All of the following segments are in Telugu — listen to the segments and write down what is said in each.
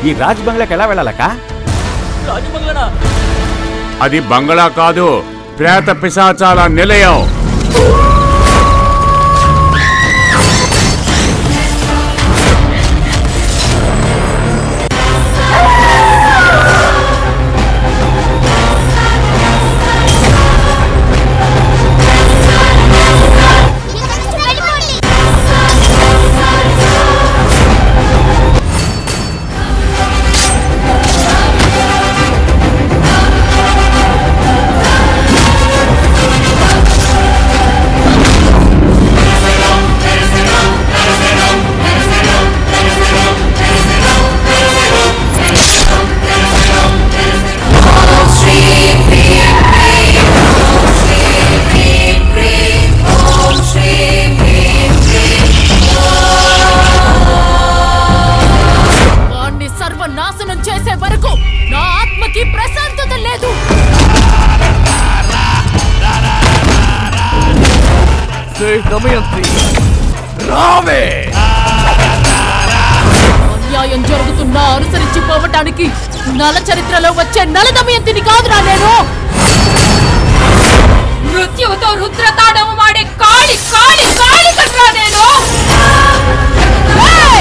ఈ రాజ్ బంగ్లాకి ఎలా వెళ్ళాలక్క రాజమంగళనా అది బంగళా కాదు ప్రేత పిశాచాల నిలయం వాణ్ణి సర్వనాశనం చేసే వరకు నా ఆత్మకి ప్రశాంతత లేదు అన్యాయం జరుగుతున్నా అనుసరించి పోవటానికి నల చరిత్రలో వచ్చే నల దమయంతిని కాదురా నేను మృత్యువుతో రుద్రతాడము మాడే కాళి కాళి కాళి కట్రా నేను ఏయ్!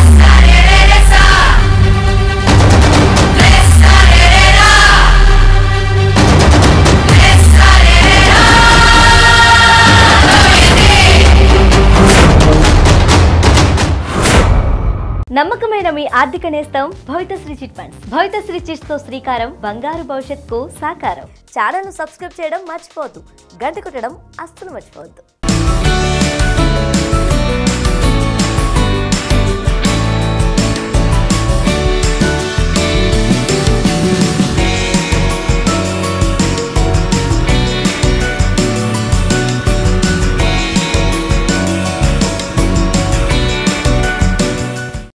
నమ్మకమైన మీ ఆర్థిక నేస్తం Bhavithasri chit funds Bhavithasri chits తో శ్రీకారం బంగారు భవిష్యత్తుకు సాకారం ఛానల్ ను సబ్స్క్రైబ్ చేయడం మర్చిపోవద్దు గంట కొట్టడం అస్సలు మర్చిపోవద్దు